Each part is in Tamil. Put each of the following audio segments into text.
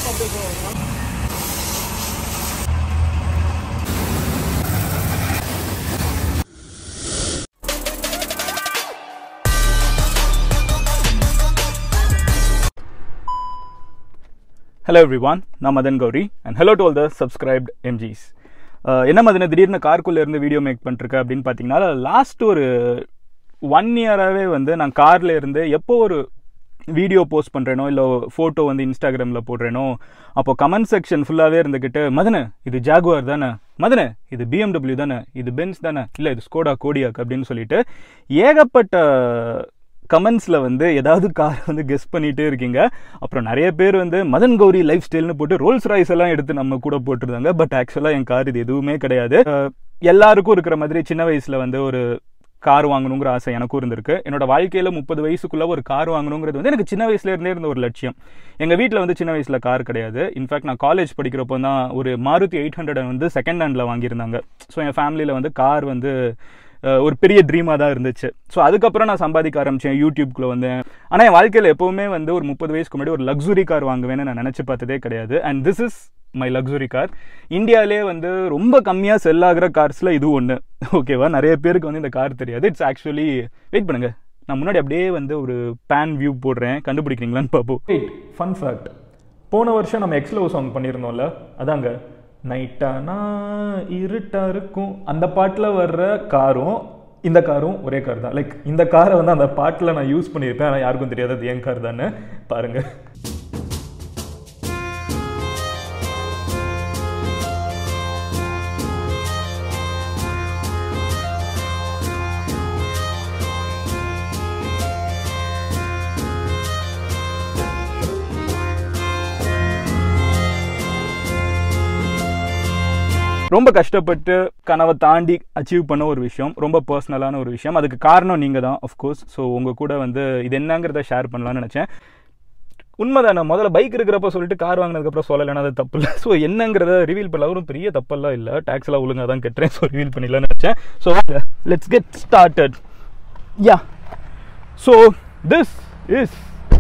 அப்படியே போகணும் ஹலோ எவ்ரி ஒன் நான் Madan Gowri and hello to all the subscribed எம்ஜிஸ் என்ன மதன திடீர்னு கார்க்குள்ளே இருந்து வீடியோ மேக் பண்ணிருக்கேன் அப்படின்னு பார்த்தீங்கன்னா லாஸ்ட் ஒரு ஒன் இயராகவே வந்து நான் காரில் இருந்து எப்போ ஒரு வீடியோ போஸ்ட் பண்ணுறேனோ இல்லை ஃபோட்டோ வந்து இன்ஸ்டாகிராமில் போடுறேனோ அப்போ கமெண்ட் செக்ஷன் ஃபுல்லாகவே இருந்துக்கிட்டு மதன இது ஜாகுவார் தானே மதன இது பிஎம்டபிள்யூ தானே இது பென்ஸ் தானே இல்லை இது ஸ்கோடா கோடியாக் அப்படின்னு சொல்லிட்டு ஏகப்பட்ட கமெண்ட்ஸில் வந்து ஏதாவது கார் வந்து கெஸ் பண்ணிகிட்டே இருக்கீங்க அப்புறம் நிறைய பேர் வந்து மதன் கௌரி லைஃப் ஸ்டைல்னு போட்டு ரோல்ஸ் ராய்ஸ் எல்லாம் எடுத்து நம்ம கூட போட்டிருந்தாங்க பட் ஆக்சுவலாக என் கார் இது எதுவுமே கிடையாது அஹ், எல்லாருக்கும் இருக்கிற மாதிரி சின்ன வயசில் வந்து ஒரு கார் வாங்கணுங்கிற ஆசை எனக்கும் இருந்திருக்கு என்னோட வாழ்க்கையில் முப்பது வயசுக்குள்ள ஒரு கார் வாங்கணுங்கிறது வந்து எனக்கு சின்ன வயசுல இருந்தே இருந்த ஒரு லட்சியம் எங்கள் வீட்டில் வந்து சின்ன வயசில் கார் கிடையாது இன்ஃபேக்ட் நான் காலேஜ் படிக்கிறப்போ தான் ஒரு மாருதி எயிட் ஹண்ட்ரட் வந்து செகண்ட் ஹேண்டில் வாங்கியிருந்தாங்க ஸோ என் ஃபேமிலியில் வந்து கார் வந்து அஹ், ஒரு பெரிய ட்ரீமாக தான் இருந்துச்சு ஸோ அதுக்கப்புறம் நான் சம்பாதிக்க ஆரம்பித்தேன் யூடியூப்குள்ளே வந்தேன் ஆனால் என் வாழ்க்கையில் எப்போவுமே வந்து ஒரு முப்பது வயசுக்கு முன்னாடி ஒரு லக்ஸுரி கார் வாங்குவேன்னு நான் நினச்சி பார்த்ததே கிடையாது and this is my luxury car இந்தியாவிலே வந்து ரொம்ப கம்மியாக செல் ஆகிற கார்ஸில் இது ஒன்று ஓகேவா நிறைய பேருக்கு வந்து இந்த கார் தெரியாது இட்ஸ் ஆக்சுவலி வெயிட் பண்ணுங்க நான் முன்னாடி அப்படியே வந்து ஒரு பேன் வியூ போடுறேன் கண்டுபிடிக்கிறீங்களான்னு பார்ப்போம் வெயிட் ஃபன் ஃபேக்ட் போன வருஷம் நம்ம எக்ஸ்லோ சாங் பண்ணியிருந்தோம்ல அதாங்க நைட்டானா இருட்டா இருக்கும் அந்த பாட்டில் வர்ற காரும் இந்த காரும் ஒரே கார் தான் லைக் இந்த காரை வந்து அந்த பாட்டில் நான் யூஸ் பண்ணியிருப்பேன் ஆனால் யாருக்கும் தெரியாது அது என் கார் தானே பாருங்க ரொம்ப கஷ்டப்பட்டு கனவை தாண்டி அச்சீவ் பண்ண ஒரு விஷயம் ரொம்ப பர்சனலான ஒரு விஷயம் அதுக்கு காரணம் நீங்கள் தான் அஃப்கோர்ஸ் ஸோ உங்கள் கூட வந்து இது என்னங்கிறத ஷேர் பண்ணலாம்னு நினச்சேன் உண்மைதானே முதல்ல பைக் இருக்கிறப்ப சொல்லிட்டு கார் வாங்கினதுக்கப்புறம் சொல்லலைன்னா அது தப்பு இல்லை ஸோ என்னங்கிறத ரிவீல் பண்ணல ஒரு பெரிய தப்பெல்லாம் இல்லை டேக்ஸ் எல்லாம் ஒழுங்காக தான் கட்டுறேன் ஸோ ரிவீல் பண்ணிடலாம்னு நினச்சேன் so let's get started yeah so this is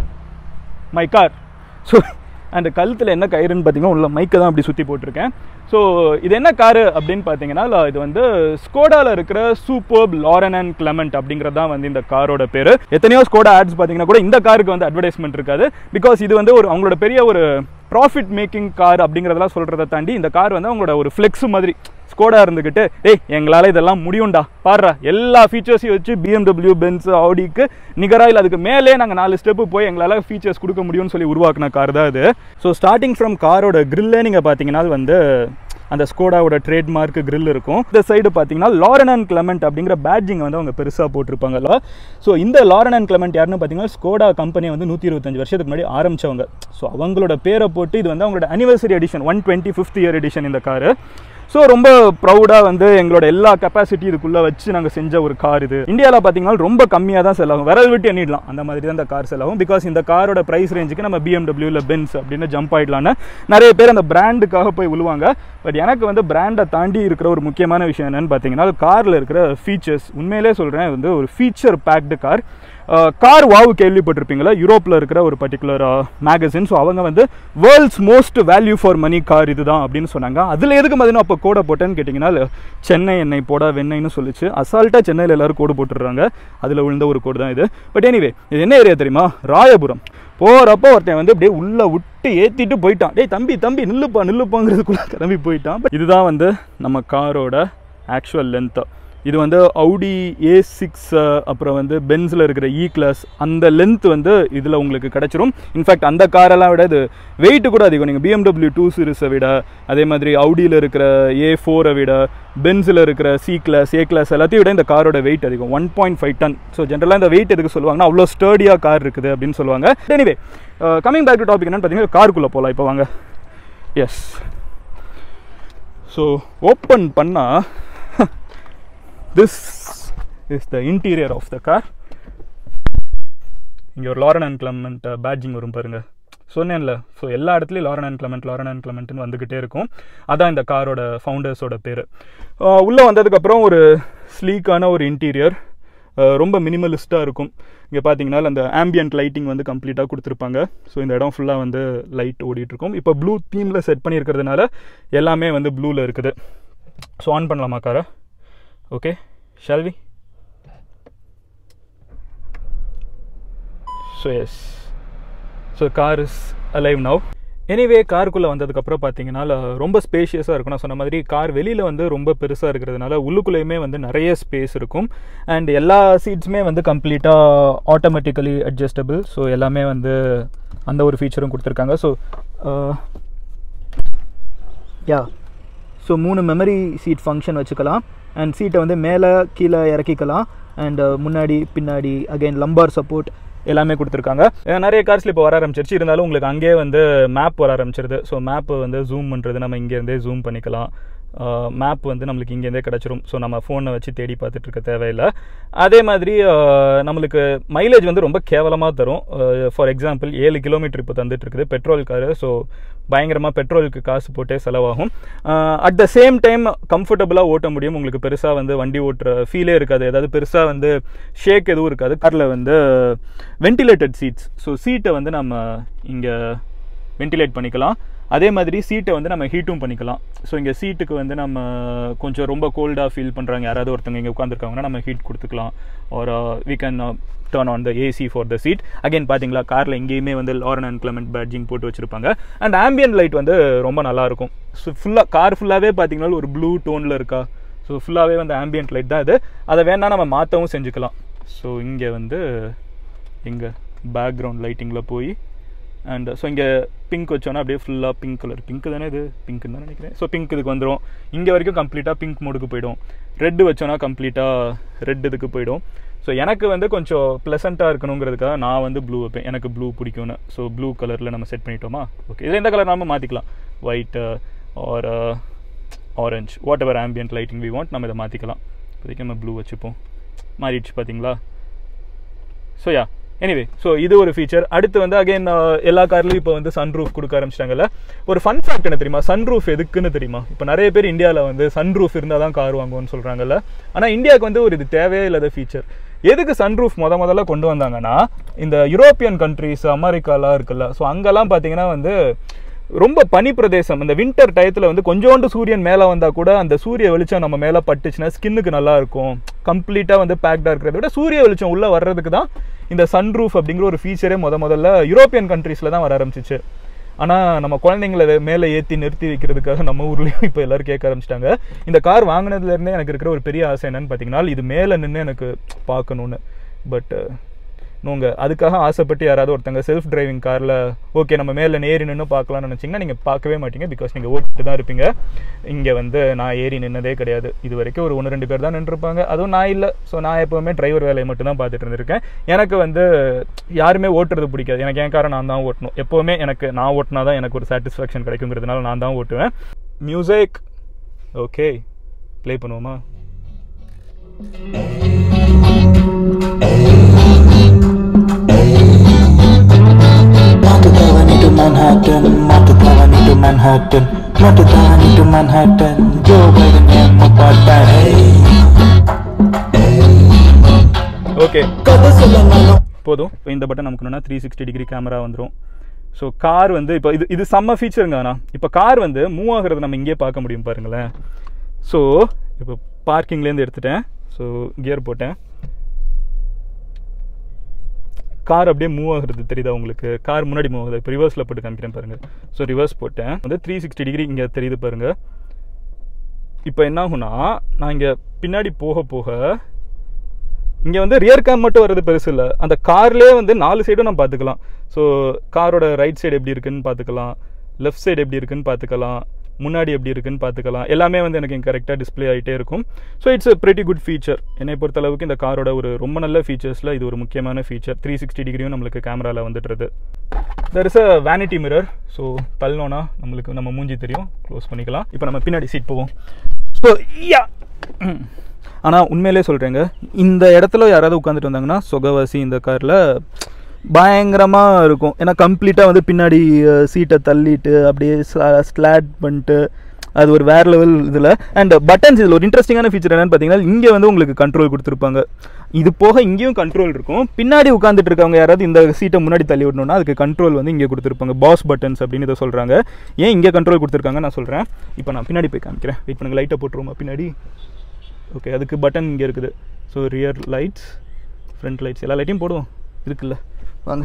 my car so அந்த கழுத்தில் என்ன கயிறுன்னு பார்த்தீங்கன்னா உள்ள மைக்கை தான் அப்படி சுற்றி போட்டிருக்கேன் ஸோ இது என்ன காரு அப்படின்னு பார்த்தீங்கன்னா ல- இது வந்து ஸ்கோடாவில் இருக்கிற சூப்பர்ப் லாரன் அண்ட் கிளமெண்ட் அப்படிங்கிறது தான் வந்து இந்த காரோட பேர் எத்தனையோ ஸ்கோடா ஆட்ஸ் பார்த்தீங்கன்னா கூட இந்த காருக்கு வந்து அட்வர்டைஸ்மெண்ட் இருக்காது பிகாஸ் இது வந்து ஒரு அவங்களோட பெரிய ஒரு ப்ராஃபிட் மேக்கிங் கார் அப்படிங்கிறதெல்லாம் சொல்கிறத தாண்டி இந்த கார் வந்து அவங்களோட ஒரு ஃப்ளெக்ஸ் மாதிரி ஸ்கோடா இருந்துக்கிட்டு டேய் எங்களால் இதெல்லாம் முடியும்டா பாடுறா எல்லா ஃபீச்சர்ஸையும் வச்சு பிஎம்டபிள்யூ பென்ஸ் ஆடிக்கு நிகராக இல்லை அதுக்கு மேலே நாங்கள் நாலு ஸ்டெப்பு போய் எங்களால் ஃபீச்சர்ஸ் கொடுக்க முடியும்னு சொல்லி உருவாக்குன கார் தான் இது ஸோ ஸ்டார்டிங் ஃப்ரம் காரோட கிரில்லே நீங்கள் பார்த்தீங்கன்னா வந்து அந்த ஸ்கோடாவோட ட்ரேட்மார்க் grill இருக்கும் இந்த சைடு பார்த்தீங்கன்னா லாரன் அண்ட் கிளமெண்ட் அப்படிங்கிற பேட்ஜிங் வந்து அவங்க பெருசாக போட்டிருப்பாங்கல்ல ஸோ இந்த லாரன் அண்ட் கிளமெண்ட் யாருன்னு பார்த்தீங்கன்னா ஸ்கோடா கம்பெனி வந்து நூற்றி இருபத்தஞ்சு வருஷத்துக்கு முன்னாடி ஆரம்பிச்சவங்க ஸோ அவங்களோட பேரை போட்டு இது வந்து அவங்களோட anniversary edition one twenty fifth year edition இந்த காரு ஸோ ரொம்ப ப்ரௌடாக வந்து எங்களோட எல்லா கெப்பாசிட்டி இதுக்குள்ளே வச்சு நாங்கள் செஞ்ச ஒரு கார் இது இந்தியாவில் பார்த்தீங்கன்னா ரொம்ப கம்மியாக தான் செல் ஆகும் விரல் விட்டு எண்ணிடலாம் அந்த மாதிரி தான் இந்த கார் செல் ஆகும் பிகாஸ் இந்த காரோட ப்ரைஸ் ரேஞ்சுக்கு நம்ம பிஎம்டபிள்யூ இல்லை பென்ஸ் அப்படின்னு ஜம்ப் ஆயிடலான்னு நிறைய பேர் அந்த பிராண்டுக்காக போய் விழுவாங்க பட் எனக்கு வந்து பிராண்டை தாண்டி இருக்கிற ஒரு முக்கியமான விஷயம் என்னன்னு பார்த்தீங்கன்னா காரில் இருக்கிற ஃபீச்சர்ஸ் உண்மையிலே சொல்கிறேன் வந்து ஒரு ஃபீச்சர் பேக்டு கார் கார் வாவு கேள்விப்பட்டிருப்பீங்களா யூரோப்பில் இருக்கிற ஒரு பர்டிகுலர் மேகசின் ஸோ அவங்க வந்து world's most value for money car இதுதான் அப்படின்னு சொன்னாங்க அதில் எதுக்கு மதினம் அப்போ கோடை போட்டேன்னு கேட்டிங்கன்னா சென்னை எண்ணெய் போடா வெண்ணெய்னு சொல்லிச்சு அசால்ட்டாக சென்னையில் எல்லாரும் கோடு போட்டுடுறாங்க அதில் விழுந்த ஒரு கோடு தான் இது பட் எனிவே இது என்ன ஏரியா தெரியுமா ராயபுரம் போகிறப்போ ஒருத்தன் வந்து அப்படியே உள்ளே விட்டு ஏற்றிட்டு போயிட்டான் டேய் தம்பி தம்பி நில்லுப்பா நில்லுப்பாங்கிறதுக்குள்ளே கிளம்பி போயிட்டான் But இதுதான் வந்து நம்ம காரோட ஆக்சுவல் லென்த்து இது வந்து அவுடி ஏ சிக்ஸ் அப்புறம் வந்து பென்ஸில் இருக்கிற இ கிளாஸ் அந்த லென்த் வந்து இதில் உங்களுக்கு கிடச்சிரும் இன்ஃபேக்ட் அந்த காரெல்லாம் விட இது வெயிட் கூட அதிகம் நீங்கள் பிஎம்டபிள்யூ டூ சீரிஸை விட அதே மாதிரி அவுடியில் இருக்கிற ஏ ஃபோரை விட பென்ஸில் இருக்கிற சி கிளாஸ் ஏ கிளாஸ் எல்லாத்தையும் விட இந்த காரோட வெயிட் அதிகம் one point five ton so ஜென்ரலாக இந்த வெயிட் எதுக்கு சொல்லுவாங்கன்னா அவ்வளோ ஸ்டர்டியாக கார் இருக்குது அப்படின்னு சொல்லுவாங்க anyway coming back to topic என்னன்னு பார்த்தீங்கன்னா காருக்குள்ளே போகலாம் இப்போ வாங்க எஸ் ஸோ ஓப்பன் பண்ணால் this is the interior of the car இங்கே ஒரு லாரன் அண்ட் கிளமெண்ட் பேட்ஜிங் வரும் பாருங்க சொன்னேன்ல ஸோ எல்லா இடத்துலையும் Laurin and Klement Laurin and கிளமெண்ட்னு வந்துக்கிட்டே இருக்கும் அதான் இந்த காரோட ஃபவுண்டர்ஸோட பேர் உள்ளே வந்ததுக்கப்புறம் ஒரு ஸ்லீக்கான ஒரு இன்டீரியர் அஹ், ரொம்ப மினிமலிஸ்ட்டாக இருக்கும் இங்கே பார்த்தீங்கன்னா அந்த ஆம்பியன்ட் லைட்டிங் வந்து கம்ப்ளீட்டாக கொடுத்துருப்பாங்க ஸோ இந்த இடம் ஃபுல்லாக வந்து லைட் ஓடிட்டுருக்கும் இப்போ ப்ளூ தீமில் செட் பண்ணியிருக்கிறதுனால எல்லாமே வந்து ப்ளூவில் இருக்குது ஸோ ஆன் பண்ணலாமா காரை okay Shalvi so yes so car is alive now anyway காருக்குள்ளே வந்ததுக்கப்புறம் பார்த்தீங்கன்னா ல- ரொம்ப ஸ்பேஷியஸாக இருக்கும் நான் சொன்ன மாதிரி கார் வெளியில் வந்து ரொம்ப பெருசாக இருக்கிறதுனால உள்ளுக்குள்ளேயுமே வந்து நிறைய ஸ்பேஸ் இருக்கும் அண்ட் எல்லா சீட்ஸுமே வந்து கம்ப்ளீட்டாக ஆட்டோமேட்டிக்கலி அட்ஜஸ்டபிள் ஸோ எல்லாமே வந்து அந்த ஒரு ஃபீச்சரும் கொடுத்துருக்காங்க ஸோ யா ஸோ மூணு மெமரி சீட் ஃபங்க்ஷன் வச்சுக்கலாம் அண்ட் சீட்டை வந்து மேலே கீழே இறக்கிக்கலாம் அண்ட் முன்னாடி பின்னாடி அகைன் லம்பார் சப்போர்ட் எல்லாமே கொடுத்துருக்காங்க அஹ் நிறைய கார்ஸில் இப்போ வர ஆரம்பிச்சிருச்சு இருந்தாலும் உங்களுக்கு அங்கேயே வந்து மேப் வர ஆரம்பிச்சிருது ஸோ மேப் வந்து ஜூம் பண்ணுறது நம்ம இங்கேருந்தே ஜூம் பண்ணிக்கலாம் மேப் வந்து நம்மளுக்கு இங்கேருந்தே கிடச்சிரும் ஸோ நம்ம ஃபோனை வச்சு தேடி பார்த்துட்டு இருக்க தேவையில்லை அதே மாதிரி அஹ், நம்மளுக்கு மைலேஜ் வந்து ரொம்ப கேவலமாக தரும் ஃபார் எக்ஸாம்பிள் ஏழு கிலோமீட்டர் இப்போ தந்துட்டு இருக்குது பெட்ரோல் காரு ஸோ பயங்கரமாக பெட்ரோலுக்கு காசு போட்டே செலவாகும் அட் த சேம் டைம் கம்ஃபர்டபுளாக ஓட்ட முடியும் உங்களுக்கு பெருசாக வந்து வண்டி ஓட்டுற ஃபீலே இருக்காது ஏதாவது பெருசாக வந்து ஷேக் எதுவும் இருக்காது காரில் வந்து வென்டிலேட்டட் சீட்ஸ் ஸோ சீட்டை வந்து நம்ம இங்கே வென்டிலேட் பண்ணிக்கலாம் அதே மாதிரி சீட்டை வந்து நம்ம ஹீட்டும் பண்ணிக்கலாம் ஸோ இங்கே சீட்டுக்கு வந்து நம்ம கொஞ்சம் ரொம்ப கோல்டாக ஃபீல் பண்ணுறாங்க யாராவது ஒருத்தவங்க இங்கே உட்காந்துருக்காங்கன்னா நம்ம ஹீட் கொடுத்துக்கலாம் ஒரு we can turn on the AC for the seat again பார்த்தீங்களா காரில் எங்கேயுமே வந்து லாரன் அண்ட் கிளமெண்ட் பேட்ஜிங் போட்டு வச்சுருப்பாங்க அண்ட் ஆம்பியன் லைட் வந்து ரொம்ப நல்லாயிருக்கும் ஸோ ஃபுல்லாக கார் ஃபுல்லாகவே பார்த்தீங்கன்னா ஒரு ப்ளூ டோனில் இருக்கா ஸோ ஃபுல்லாகவே வந்து ஆம்பியன்ட் லைட் தான் இது அதை வேணால் நம்ம மாற்றவும் செஞ்சுக்கலாம் ஸோ இங்கே வந்து எங்கே பேக்ரவுண்ட் லைட்டிங்கில் போய் அண்ட் ஸோ இங்கே பிங்க் வச்சோன்னா அப்படியே ஃபுல்லாக பிங்க் கலர் பிங்க் தானே இது பிங்க்னு தான் நினைக்கிறேன் ஸோ பிங்க் இதுக்கு வந்துடும் இங்கே வரைக்கும் கம்ப்ளீட்டாக பிங்க் மோடுக்கு போயிடும் ரெட்டு வச்சோன்னா கம்ப்ளீட்டாக ரெட் இதுக்கு போயிடும் ஸோ எனக்கு வந்து கொஞ்சம் ப்ளசண்ட்டாக இருக்கணுங்கிறதுக்காக நான் வந்து ப்ளூ வைப்பேன் எனக்கு ப்ளூ பிடிக்கும்னு ஸோ ப்ளூ கலரில் நம்ம செட் பண்ணிட்டோமா ஓகே இதில் எந்த கலர் நம்ம மாற்றிக்கலாம் white or orange whatever ambient lighting we want நம்ம இதை மாற்றிக்கலாம் இப்போதைக்கு நம்ம ப்ளூ வச்சுப்போம் மாறிடுச்சு பார்த்தீங்களா ஸோ யா எனிவே ஸோ இது ஒரு ஃபீச்சர் அடுத்து வந்து அகைன் எல்லா கார்லையும் இப்போ வந்து சன்ரூஃப் கொடுக்க ஆரம்பிச்சிட்டாங்கல்ல ஒரு ஃபன் ஃபேக்ட் என்ன தெரியுமா சன்ரூஃப் எதுக்குன்னு தெரியுமா இப்போ நிறைய பேர் இந்தியாவில் வந்து சன்ரூஃப் இருந்தால் தான் கார் வாங்குவோம்னு சொல்கிறாங்கல்ல ஆனால் இந்தியாவுக்கு வந்து ஒரு இது தேவையே இல்லாத ஃபீச்சர் எதுக்கு சன்ரூஃப் முத முதல்ல கொண்டு வந்தாங்கன்னா இந்த யூரோப்பியன் கண்ட்ரீஸ் அமெரிக்காலாம் இருக்குல்ல ஸோ அங்கெல்லாம் பார்த்தீங்கன்னா வந்து ரொம்ப பனி பிரதேசம் இந்த வின்டர் டயத்தில் வந்து கொஞ்சோண்டு சூரியன் மேலே வந்தால் கூட அந்த சூரிய வெளிச்சம் நம்ம மேலே பட்டுச்சுன்னா ஸ்கின்னுக்கு நல்லா இருக்கும் கம்ப்ளீட்டாக வந்து பேக்டாக இருக்கிறத விட சூரிய வெளிச்சம் உள்ளே வர்றதுக்கு தான் இந்த சன்ரூஃப் அப்படிங்கிற ஒரு ஃபீச்சரே முத முதல்ல யூரோப்பியன் கண்ட்ரீஸில் தான் வர ஆரம்பிச்சிச்சு ஆனால் நம்ம குழந்தைங்கள வே- மேலே ஏற்றி நிறுத்தி வைக்கிறதுக்காக நம்ம ஊர்லேயும் இப்போ எல்லாரும் கேட்க ஆரம்பிச்சிட்டாங்க இந்த கார் வாங்கினதுலேருந்தே எனக்கு இருக்கிற ஒரு பெரிய ஆசை என்னன்னு பார்த்தீங்கன்னா இது மேலே நின்று எனக்கு பார்க்கணுன்னு பட் நோங்க அதுக்காக ஆசைப்பட்டு யாராவது ஒருத்தங்க செல்ஃப் டிரைவிங் காரில் ஓகே நம்ம மேலே ஏறி நின்று பார்க்கலாம்னு நினச்சிங்கன்னா நீங்கள் பார்க்கவே மாட்டீங்க பிகாஸ் நீங்கள் ஓட்டிட்டு தான் இருப்பீங்க இங்கே வந்து நான் ஏறி நின்னதே கிடையாது இது வரைக்கும் ஒரு ஒன்று ரெண்டு பேர் தான் நின்றுருப்பாங்க அதுவும் நான் இல்லை ஸோ நான் எப்போவுமே டிரைவர் வேலையை மட்டும் தான் பார்த்துட்டு இருந்திருக்கேன் எனக்கு வந்து யாருமே ஓட்டுறது பிடிக்காது எனக்கு என் காரை நான் தான் ஓட்டணும் எப்போவுமே எனக்கு நான் ஓட்டினா தான் எனக்கு ஒரு சாட்டிஸ்ஃபேக்ஷன் கிடைக்குங்கிறதுனால நான் தான் ஓட்டுவேன் மியூசிக் ஓகே ப்ளே பண்ணுவோமா Mata tawani to Manhattan, mata tawani to Manhattan, mata tawani to Manhattan, Joe Biden yang membuat hey. Okay Kata சொல்லணும் போதும் இப்போ இந்த பட்டன் நமக்குனா த்ரீ சிக்ஸ்டி டிகிரி கேமரா வந்துடும் ஸோ கார் வந்து இப்போ இது இது செம்ம ஃபீச்சருங்க ஆனால் இப்போ கார் வந்து மூவ் ஆகுறது நம்ம இங்கேயே பார்க்க முடியும் பாருங்களேன் ஸோ இப்போ பார்க்கிங்லேருந்து எடுத்துட்டேன் ஸோ கியர் போட்டேன் கார் அப்படியே மூவ் ஆகுறது தெரியுதா உங்களுக்கு கார் முன்னாடி மூவ் ஆகுது இப்போ ரிவர்ஸில் போட்டு காமிக்கிறேன் பாருங்கள் ஸோ ரிவர்ஸ் போட்டேன் வந்து த்ரீ சிக்ஸ்டி டிகிரி இங்கே தெரியுது பாருங்கள் இப்போ என்ன ஆகும்னா நான் இங்கே பின்னாடி போக போக இங்கே வந்து ரியர் கேம் மட்டும் வர்றது பெருசு இல்லை அந்த கார்லேயே வந்து நாலு சைடும் நம்ம பார்த்துக்கலாம் ஸோ காரோட ரைட் சைடு எப்படி இருக்குன்னு பார்த்துக்கலாம் லெஃப்ட் சைடு எப்படி இருக்குன்னு பார்த்துக்கலாம் முன்னாடி எப்படி இருக்குன்னு பார்த்துக்கலாம் எல்லாமே வந்து எனக்கு கரெக்டாக டிஸ்ப்ளே ஆகிட்டே இருக்கும் so it's a pretty good feature என்னை பொறுத்தளவுக்கு இந்த காரோட ஒரு ரொம்ப நல்ல ஃபீச்சர்ஸில் இது ஒரு முக்கியமான ஃபீச்சர் த்ரீ சிக்ஸ்டி டிகிரியும் நம்மளுக்கு கேமராவில் வந்துட்டுருது there is a vanity mirror so தள்ளோனா நம்மளுக்கு நம்ம மூஞ்சி தெரியும் க்ளோஸ் பண்ணிக்கலாம் இப்போ நம்ம பின்னாடி சீட் போவோம் ஸோ யா ஆனால் உண்மையிலே சொல்கிறேங்க இந்த இடத்துல யாராவது உட்காந்துட்டு வந்தாங்கன்னா சொகவாசி இந்த காரில் பயங்கரமாக இருக்கும் ஏன்னா கம்ப்ளீட்டாக வந்து பின்னாடி சீட்டை தள்ளிட்டு அப்படியே ஸ்லாட் பண்ணிட்டு அது ஒரு வேற லெவல் இதில் அண்ட் பட்டன்ஸ் இதில் ஒரு இன்ட்ரெஸ்டிங்கான ஃபீச்சர் என்னன்னு பார்த்தீங்கன்னா இங்கே வந்து உங்களுக்கு கண்ட்ரோல் கொடுத்துருப்பாங்க இது போக இங்கேயும் கண்ட்ரோல் இருக்கும் பின்னாடி உட்காந்துட்டு இருக்கவங்க யாராவது இந்த சீட்டை முன்னாடி தள்ளி விடணும்னா அதுக்கு கண்ட்ரோல் வந்து இங்கே கொடுத்துருப்பாங்க பாஸ் பட்டன்ஸ் அப்படின்னு இதை சொல்கிறாங்க ஏன் இங்கே கண்ட்ரோல் கொடுத்துருக்காங்க நான் சொல்கிறேன் இப்போ நான் பின்னாடி போய் காமிக்கிறேன் வெயிட் பண்ணுங்க லைட்டை போட்டுருவோமா பின்னாடி ஓகே அதுக்கு பட்டன் இங்கே இருக்குது so rear lights front lights எல்லா லைட்டையும் போடுவோம் இருக்குல்ல வாங்க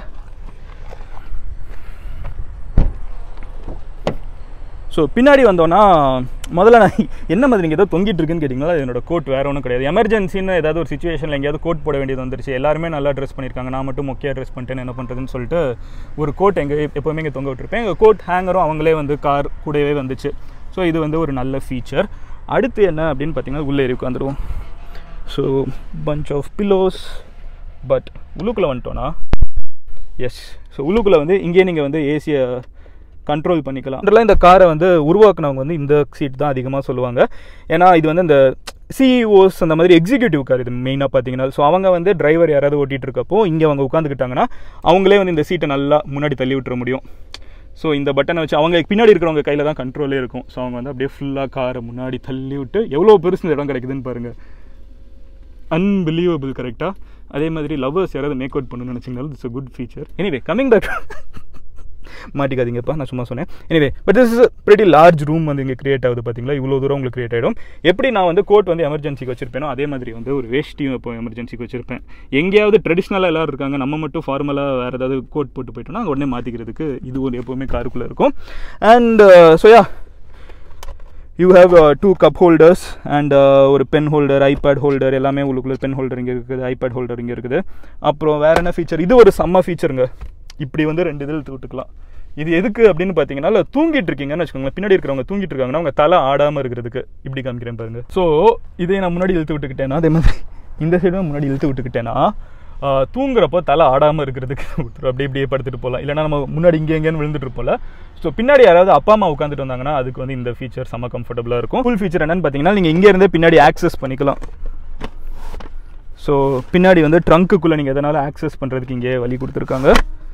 ஸோ பின்னாடி வந்தோன்னா முதல்ல நான் என்ன மாதிரி நீங்கள் ஏதோ தொங்கிட்டு இருக்குன்னு கேட்டிங்களா என்னோட கோட் வேறு ஒன்றும் கிடையாது எமர்ஜென்சின்னு ஏதாவது ஒரு சுச்சுவேஷனில் எங்கேயாவது கோட் போட வேண்டியது வந்துருச்சு எல்லாருமே நல்லா ட்ரெஸ் பண்ணியிருக்காங்க நான் மட்டும் மொக்கையாக ட்ரெஸ் பண்ணிட்டேன் என்ன பண்ணுறதுன்னு சொல்லிட்டு ஒரு கோட் எங்கே எப்போவுமே இங்கே தொங்க விட்டுருப்பேன் எங்கள் கோட் ஹேங்கரும் அவங்களே வந்து கார் கூடவே வந்துச்சு ஸோ இது வந்து ஒரு நல்ல ஃபீச்சர் அடுத்து என்ன அப்படின்னு பார்த்தீங்கன்னா உள்ளே ஏறி உட்காந்துருவோம் so punch of pillows but உள்ளுக்குள்ளே வந்துட்டோன்னா எஸ் ஸோ உள்ளுக்குள்ளே வந்து இங்கேயே நீங்கள் வந்து ஏசியை கண்ட்ரோல் பண்ணிக்கலாம் அதெல்லாம் இந்த காரை வந்து உருவாக்குனவங்க வந்து இந்த சீட் தான் அதிகமாக சொல்லுவாங்க ஏன்னா இது வந்து இந்த சிஇஓஸ் அந்த மாதிரி எக்ஸிக்யூட்டிவ் கார் இது மெயினாக பார்த்தீங்கன்னா ஸோ அவங்க வந்து டிரைவர் யாராவது ஓட்டிகிட்டு இருக்கப்போ இங்கே அவங்க உட்காந்துக்கிட்டாங்கன்னா அவங்களே வந்து இந்த சீட்டை நல்லா முன்னாடி தள்ளி விட்டுற முடியும் ஸோ இந்த பட்டனை வச்சு அவங்க பின்னாடி இருக்கிறவங்க கையில் தான் கண்ட்ரோலே இருக்கும் ஸோ அவங்க வந்து அப்படியே ஃபுல்லாக காரை முன்னாடி தள்ளி விட்டு எவ்வளோ பெருசு இந்த இடம் கிடைக்குதுன்னு பாருங்கள் அன்பிலீவபிள் கரெக்டாக அதே மாதிரி லவ்வர்ஸ் யாராவது மேக் அவுட் பண்ணணும்னு நினச்சிங்கனாலும் it's a good feature anyway coming back மாட்டிக்காதீங்கப்பா நான் சும்மா சொன்னேன் anyway but this is pretty large room வந்து இங்கே கிரியேட் ஆகுது பார்த்தீங்களா இவ்வளோ தூரம் உங்களுக்கு கிரியேட் ஆகிடும் எப்படி நான் வந்து கோட் வந்து எமர்ஜென்சிக்கு வச்சிருப்பேனோ அதே மாதிரி வந்து ஒரு வேஷ்டியும் இப்போ எமர்ஜென்சிக்கு வச்சிருப்பேன் எங்கேயாவது ட்ரெடிஷ்னலாக எல்லாரும் இருக்காங்க நம்ம மட்டும் ஃபார்மலாக வேறு ஏதாவது கோட் போட்டு போயிட்டோம்னா அங்கே உடனே மாற்றிக்கிறதுக்கு இது ஒரு எப்போவுமே காருக்குள்ளே இருக்கும் and so yeah you have two cup holders and ஒரு பென் ஹோல்டர் ஐபேட் ஹோல்டர் எல்லாமே உங்களுக்குள்ள பென் ஹோல்டர் இங்கே இருக்குது ஐபேட் ஹோல்டர் இங்கே இருக்குது அப்புறம் வேறு என்ன ஃபீச்சர் இது ஒரு செம்ம ஃபீச்சருங்க இப்படி வந்து ரெண்டு இதில் விட்டுக்கலாம் இது எதுக்கு அப்படின்னு பார்த்தீங்கன்னா இல்லை தூங்கிட்டு இருக்கீங்கன்னு வச்சுக்கோங்களேன் பின்னாடி இருக்கிறவங்க தூங்கிட்டு இருக்காங்கன்னா அவங்க தலை ஆடாமல் இருக்கிறதுக்கு இப்படி காமிக்கிறேன் பாருங்க ஸோ இதை நான் முன்னாடி இழுத்து விட்டுக்கிட்டேன்னா அதே மாதிரி இந்த சைடும் முன்னாடி இழுத்து விட்டுக்கிட்டேன்னா ஆஹ், தூங்குறப்போ தலை ஆடாமல் இருக்கிறதுக்கு விட்டுரும் அப்படியே இப்படியே படுத்துட்டு போகலாம் இல்லைனா நம்ம முன்னாடி இங்கே எங்கேன்னு விழுந்துட்டு இருப்போம்ல ஸோ பின்னாடி யாராவது அப்பா அம்மா உட்காந்துட்டு வந்தாங்கன்னா அதுக்கு வந்து இந்த ஃபீச்சர் செம்ம கம்ஃபர்டபுளாக இருக்கும் ஃபுல் ஃபீச்சர் என்னன்னு பார்த்தீங்கன்னா நீங்கள் இங்கே இருந்தே பின்னாடி ஆக்சஸ் பண்ணிக்கலாம் ஸோ பின்னாடி வந்து ட்ரங்க்குள்ளே நீங்கள் எதனால ஆக்சஸ் பண்ணுறதுக்கு இங்கே வழி கொடுத்துருக்காங்க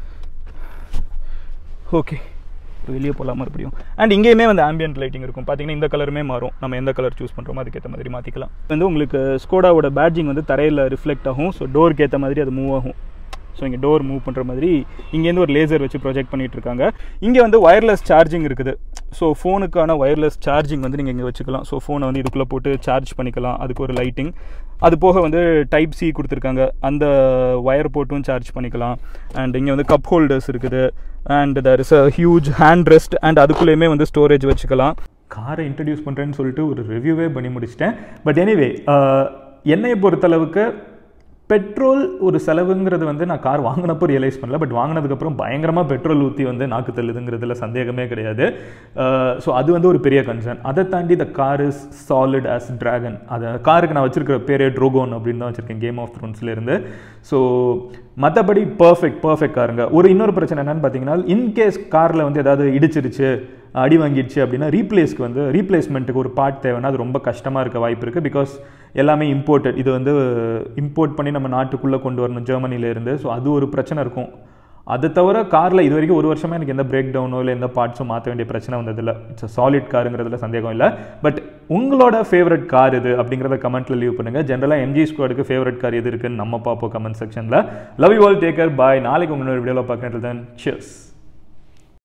ஓகே இப்போ வெளியே போகலாம் மறுபடியும் அண்ட் இங்கேயுமே வந்து ஆம்பியன்ட் லைட்டிங் இருக்கும் பார்த்தீங்கன்னா இந்த கலருமே மாறும் நம்ம எந்த கலர் சூஸ் பண்ணுறோமோ அதுக்கேற்ற மாதிரி மாற்றிக்கலாம் வந்து உங்களுக்கு ஸ்கோடாவோட பேட்ஜிங் வந்து தரையில் ரிஃப்ளெக்ட் ஆகும் ஸோ டோருக்கு ஏற்ற மாதிரி அது மூவ் ஆகும் ஸோ இங்கே டோர் மூவ் பண்ணுற மாதிரி இங்கேருந்து ஒரு லேசர் வச்சு ப்ரொஜெக்ட் பண்ணிட்டு இருக்காங்க இங்கே வந்து ஒயர்லெஸ் சார்ஜிங் இருக்குது ஸோ ஃபோனுக்கான ஒயர்லெஸ் சார்ஜிங் வந்து நீங்கள் இங்கே வச்சுக்கலாம் ஸோ ஃபோனை வந்து இதுக்குள்ளே போட்டு சார்ஜ் பண்ணிக்கலாம் அதுக்கு ஒரு லைட்டிங் அது போக வந்து டைப் சி கொடுத்துருக்காங்க அந்த ஒயர் போட்டும் சார்ஜ் பண்ணிக்கலாம் அண்ட் இங்கே வந்து கப் ஹோல்டர்ஸ் இருக்குது and there is a huge hand rest and அதுக்குள்ளேயுமே வந்து ஸ்டோரேஜ் வச்சுக்கலாம் காரை இன்ட்ரடியூஸ் பண்ணுறேன்னு சொல்லிட்டு ஒரு ரிவ்யூவே பண்ணி முடிச்சிட்டேன் பட் எனிவே என்னையை பொறுத்தளவுக்கு பெட்ரோல் ஒரு செலவுங்கிறது வந்து நான் கார் வாங்கினப்போ ரியலைஸ் பண்ணல பட் வாங்கினதுக்கப்புறம் பயங்கரமாக பெட்ரோல் ஊற்றி வந்து நாக்கு தள்ளுதுங்கிறதுல சந்தேகமே கிடையாது ஸோ அது வந்து ஒரு பெரிய கன்சர்ன் அதை தாண்டி the car is solid as dragon அதை காருக்கு நான் வச்சிருக்கிற பேரே ட்ரோகோன் அப்படின்னு தான் வச்சிருக்கேன் கேம் ஆஃப் த்ரோன்ஸ்லேருந்து ஸோ மற்றபடி பர்ஃபெக்ட் பர்ஃபெக்ட் காருங்க ஒரு இன்னொரு பிரச்சனை என்னன்னு பார்த்தீங்கன்னா இன்கேஸ் காரில் வந்து ஏதாவது இடிச்சிருச்சு அடி வாங்கிடுச்சு அப்படின்னா ரீப்ளேஸ்க்கு வந்து ரீப்ளேஸ்மெண்ட்டுக்கு ஒரு பார்ட் தேவைன்னா அது ரொம்ப கஷ்டமாக இருக்க வாய்ப்பு இருக்குது பிகாஸ் எல்லாமே இம்போர்ட்டட் இது வந்து இம்போர்ட் பண்ணி நம்ம நாட்டுக்குள்ளே கொண்டு வரணும் ஜெர்மனிலேருந்து ஸோ அது ஒரு பிரச்சனை இருக்கும் அதை தவிர காரில் இது வரைக்கும் ஒரு வருஷமாக எனக்கு எந்த பிரேக் டவுனோ இல்லை எந்த பார்ட்ஸும் மாற்ற வேண்டிய பிரச்சனை வந்ததில்லை இட்ஸ் சாலிட் காருங்கிறதுல சந்தேகம் இல்லை பட் உங்களோட ஃபேவரட் கார் இது அப்படிங்கிறத கமெண்ட்டில் லீவ் பண்ணுங்கள் ஜென்ரலாக எம்ஜி ஸ்குவாடுக்கு ஃபேவரட் கார் எது இருக்குன்னு நம்ம பார்ப்போம் கமெண்ட் செக்ஷனில் love you all take care bye நாளைக்கு உங்களோட வீடியோவில் பார்க்கறது தான் சியர்ஸ்